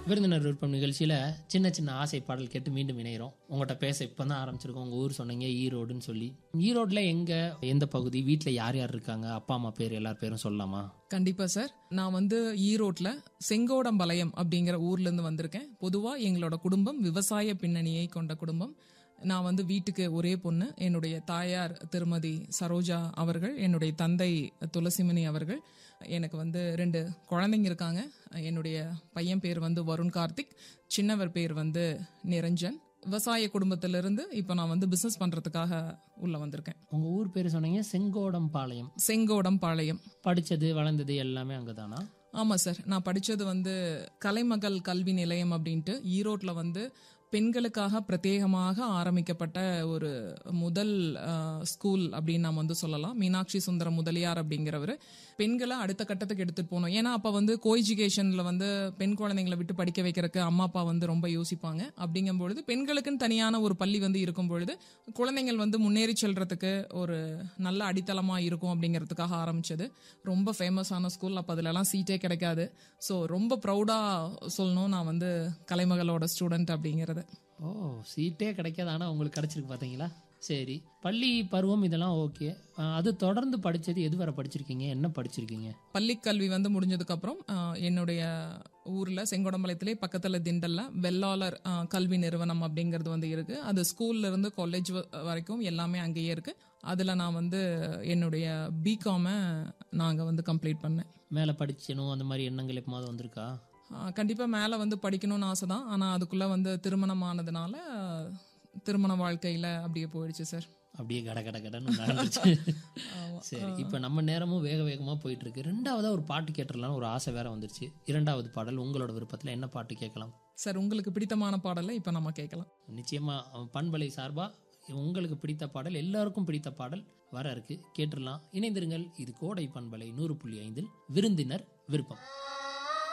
விருந்தினர் விருப்பம் நிகழ்ச்சியில் சின்ன சின்ன ஆசை பாடல் கேட்டு மீண்டும் இணைகிறோம் உங்கள்கிட்ட பேச இப்போ தான் ஆரம்பிச்சிருக்கோம் உங்கள் ஊர் சொன்னீங்க ஈரோடுன்னு சொல்லி ஈரோட்டில் எங்கே எந்த பகுதி வீட்டில் யார் யார் இருக்காங்க அப்பா அம்மா பேர் எல்லார் பேரும் சொல்லலாமா கண்டிப்பா சார் நான் வந்து ஈரோட்ல செங்கோடம்பாளையம் அப்படிங்கிற ஊர்ல இருந்து வந்திருக்கேன் பொதுவா எங்களோட குடும்பம் விவசாய பின்னணியை கொண்ட குடும்பம் நான் வந்து வீட்டுக்கு ஒரே பொண்ணு என்னுடைய தாயார் திருமதி சரோஜா அவர்கள் என்னுடைய தந்தை துளசிமணி அவர்கள் எனக்கு வந்து ரெண்டு குழந்தைங்க இருக்காங்க என்னுடைய பையன் பேர் வந்து வருண் கார்த்திக் சின்னவர் பேர் வந்து நிரஞ்சன் விவசாய குடும்பத்திலிருந்து இப்போ நான் வந்து பிசினஸ் பண்றதுக்காக உள்ள வந்திருக்கேன் உங்கள் ஊர் பேர் சொன்னீங்க செங்கோடம்பாளையம் செங்கோடம்பாளையம் படித்தது வளர்ந்தது எல்லாமே அங்கே தானா ஆமா சார் நான் படிச்சது வந்து கலைமகள் கல்வி நிலையம் அப்படின்ட்டு ஈரோட்ல வந்து பெண்களுக்காக பிரத்யேகமாக ஆரம்பிக்கப்பட்ட ஒரு முதல் அஹ், ஸ்கூல் அப்படின்னு நாம் வந்து சொல்லலாம் மீனாட்சி சுந்தரம் முதலியார் அப்படிங்கிறவர் பெண்களை அடுத்த கட்டத்துக்கு எடுத்துட்டு போனோம் ஏன்னா அப்ப வந்து கோ எஜுகேஷன்ல வந்து பெண் குழந்தைங்களை விட்டு படிக்க வைக்கிறதுக்கு அம்மா அப்பா வந்து ரொம்ப யோசிப்பாங்க அப்படிங்கும் பொழுது பெண்களுக்குன்னு தனியான ஒரு பள்ளி வந்து இருக்கும் பொழுது குழந்தைகள் வந்து முன்னேறி செல்றதுக்கு ஒரு நல்ல அடித்தளமா இருக்கும் அப்படிங்கிறதுக்காக ஆரம்பிச்சது ரொம்ப ஃபேமஸான ஸ்கூல் அப்போ அதுலலாம் சீட்டே கிடைக்காது ஸோ ரொம்ப ப்ரௌடா சொல்லணும் நான் வந்து கலைமகளோட ஸ்டூடெண்ட் அப்படிங்கிறது ஓ சீட்டே கிடைக்காது ஆனால் உங்களுக்கு கிடைச்சிருக்கு பார்த்தீங்களா சரி பள்ளி பருவம் இதெல்லாம் ஓகே அது தொடர்ந்து படித்தது எது வரை படிச்சிருக்கீங்க என்ன படிச்சிருக்கீங்க பள்ளி கல்வி வந்து முடிஞ்சதுக்கு அப்புறம் ஆஹ், என்னுடைய ஊர்ல செங்கோடம்பாளையத்திலே பக்கத்துல திண்டல்ல வெள்ளாளர் ஆஹ், கல்வி நிறுவனம் அப்படிங்கிறது வந்து இருக்கு அது ஸ்கூல்ல இருந்து காலேஜ் வரைக்கும் எல்லாமே அங்கேயே இருக்கு அதுல நான் வந்து என்னுடைய பிகாம நாங்க வந்து கம்ப்ளீட் பண்ணேன் மேலே படிச்சணும் அந்த மாதிரி எண்ணங்கள் எப்போது வந்திருக்கா ஆஹ், கண்டிப்பா மேல வந்து படிக்கணும்னு ஆசை தான் ஆனா அதுக்குள்ள வந்து திருமணம் ஆனதுனால ஆஹ், திருமண வாழ்க்கையில அப்படியே போயிடுச்சு சார் அப்படியே கட கட கடன்னு நடந்துச்சு சரி இப்போ நம்ம நேரமும் வேக வேகமாக போயிட்டு இருக்கு ரெண்டாவதா ஒரு பாட்டு கேட்டுடலாம்னு ஒரு ஆசை வேற வந்துருச்சு இரண்டாவது பாடல் உங்களோட விருப்பத்தில் என்ன பாட்டு கேட்கலாம் சார் உங்களுக்கு பிடித்தமான பாடலை இப்ப நம்ம கேட்கலாம் நிச்சயமா அவன் பண்பலை சார்பா உங்களுக்கு பிடித்த பாடல் எல்லாருக்கும் பிடித்த பாடல் வர இருக்கு கேட்டுடலாம் இணைந்திருங்கள் இது கோடை பண்பலை நூறு புள்ளி ஐந்தில் விருந்தினர் விருப்பம்